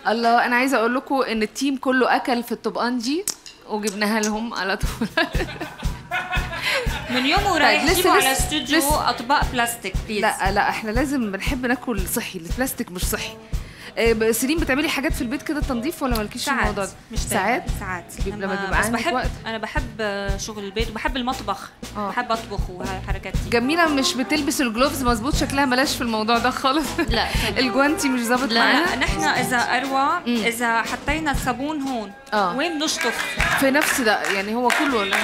الله انا عايزه اقول لكم ان التيم كله اكل في الطبقان دي وجبناها لهم على طول من يوم ورايح لسه- جيبوا على لسه- استوديو لسه. اطباق بلاستيك بليز لا لا احنا لازم بنحب ناكل صحي البلاستيك مش صحي آه، ب- سيرين بتعملي حاجات في البيت كده تنظيف ولا مالكيش في الموضوع ساعات ده مش دايماً. ساعات ساعات بيبقى- لما لما- بيبقى بس عندك بحب وقت. انا بحب شغل البيت وبحب المطبخ آه. بحب اطبخ وهالحركات دي جميله مش بتلبس الجلوفز مظبوط شكلها ملاش في الموضوع ده خالص لا الجوانتي مش ظابط لا معاها لا نحن اذا اروى اذا حطينا الصابون هون آه. وين بنشطف في نفس ده يعني هو كله ولا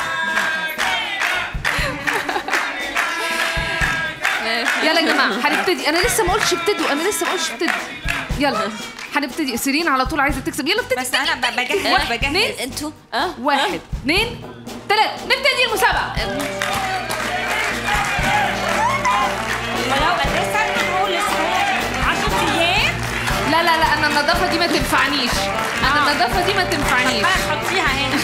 يلا يا جماعه هنبتدي انا لسه ما قلتش ابتدوا انا لسه ما قلتش ابتدوا يلا هنبتدي سيرين على طول عايزه تكسب يلا ابتدي بس انا ب- بجهز آه، بجهز انتوا اه واحد اثنين ثلاثة نبتدي المسابقة ولو قد ايه صار من الاسبوع 10 ايام لا لا لا أنا النظافة دي ما تنفعنيش أنا النظافة دي ما تنفعنيش بقى حطيها هنا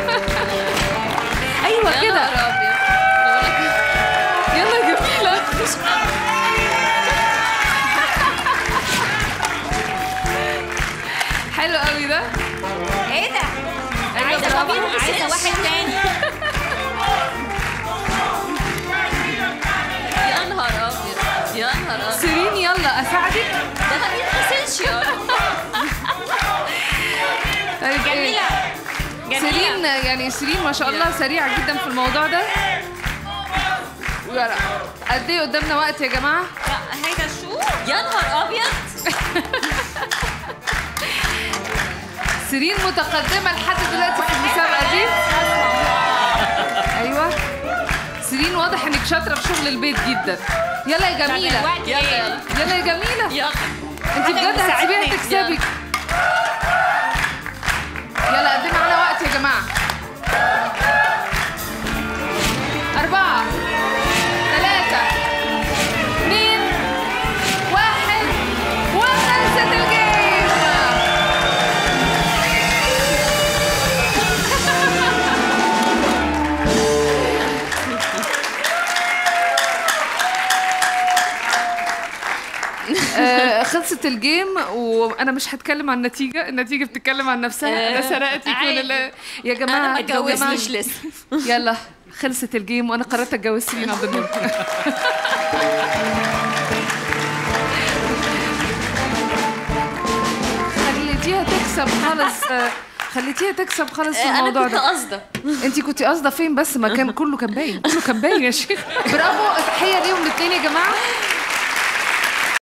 أيوة يا كده نهار ابيض يلا جميلة حلو قوي ده ايه ده؟ أيوة عايزه برافو. بابي عايزه واحد تاني يا نهار ابيض يا نهار ابيض سيرين يلا أساعدك ده ما بيتغسلش يا طيب إيه؟ جميله سيرين جميله يعني سيرين ما شاء الله سريعة جدا في الموضوع ده يلا قد ايه قدامنا وقت يا جماعة؟ لا، هيدا شو؟ يا نهار ابيض سيرين متقدمة لحد دلوقتي في المسابقة دي ايوه سيرين واضح انك شاطرة في شغل البيت جدا يلا يا جميلة الوقت يلا إيه؟ يلا يلا يا جميلة يلا انت بجد هتسيبيها مساعدني. تكسبي يلا قدمي على وقت يا جماعة أربعة ثلاثة اثنين واحد وخلصت الجيم آه، خلصت الجيم وانا مش هتكلم عن النتيجه النتيجه بتتكلم عن نفسها انا آه، سرقت يكون عادي. ال- يا جماعه انا ما يا جماعة، اتجوزتش لسه يلا خلصت الجيم وانا قررت اتجوز سيرين عبد النور خليتيها تكسب خالص آه، خليتيها تكسب خالص في انا الموضوع كنت ده قاصده انت كنت قاصده فين بس ما كان كله كان باين كله كان باين يا شيخ برافو تحيه ليهم الاثنين يا جماعه